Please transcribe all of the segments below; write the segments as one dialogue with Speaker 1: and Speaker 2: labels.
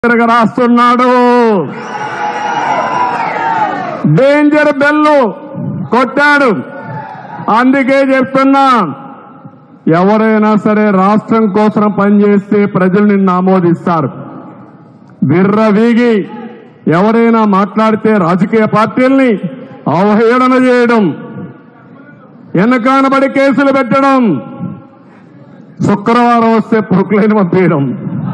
Speaker 1: తిరగ రాస్తున్నాడు danger bell కొట్టాడు అందుకే చెప్తున్నా ఎవరైనా సరే రాష్ట్రం కోసం పనిచేస్తే ప్రజలు నిన్ను ఆమోదిస్తారు విర్రవీగి ఎవరైనా మాట్లాడితే రాజకీయ పార్టీల్ని అవహేళన చేయడం వెనకానబడి కేసులు పెట్టడం శుక్రవారం వస్తే ప్రొక్లైన్ పంపించడం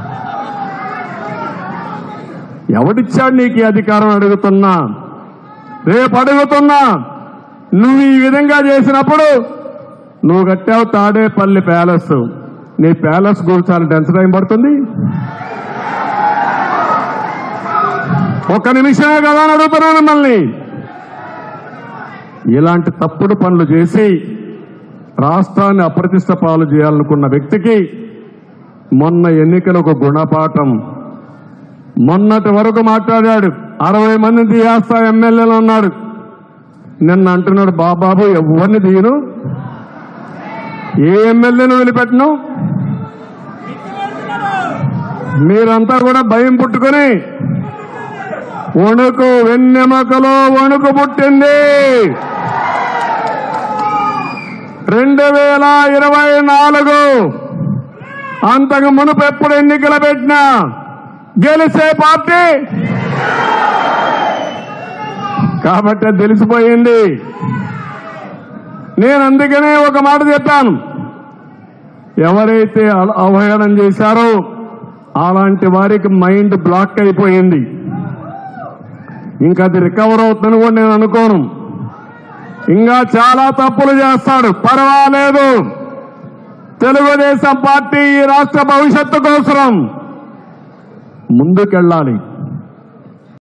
Speaker 1: ఎవడిచ్చాడు నీకు ఈ అధికారం అడుగుతున్నా రేపు అడుగుతున్నా నువ్వు ఈ విధంగా చేసినప్పుడు నువ్వు కట్టావు తాడేపల్లి ప్యాలెస్ నీ ప్యాలెస్ కూర్చాలంటే ఎంత టైం పడుతుంది ఒక నిమిషమే కదా అని అడుగుతున్నాను మిమ్మల్ని ఇలాంటి తప్పుడు పనులు చేసి రాష్ట్రాన్ని అప్రతిష్ట పాలు చేయాలనుకున్న వ్యక్తికి మొన్న ఎన్నికల ఒక గుణపాఠం మొన్నటి వరకు మాట్లాడాడు అరవై మంది తీయేస్తా ఎమ్మెల్యేలు ఉన్నాడు నిన్న అంటున్నాడు బాబాబు ఎవరిని తీయను ఏ ఎమ్మెల్యేను వదిలిపెట్టను మీరంతా కూడా భయం పుట్టుకొని వణుకు వెన్నెమకలో వణుకు పుట్టింది రెండు వేల ఇరవై నాలుగు అంతకు మునుపు ఎప్పుడు ఎన్నికలు పెట్టినా గెలిచే పార్టీ కాబట్టి అది తెలిసిపోయింది నేను అందుకనే ఒక మాట చెప్పాను ఎవరైతే అల- అవహేళన చేశారో అలాంటి వారికి మైండ్ బ్లాక్ అయిపోయింది ఇంకా అది రికవర్ అవుతుందని కూడా నేను అనుకోను ఇంకా చాలా తప్పులు చేస్తాడు పర్వాలేదు తెలుగుదేశం పార్టీ ఈ రాష్ట్ర భవిష్యత్తు కోసం ముందుకెళ్ళాలి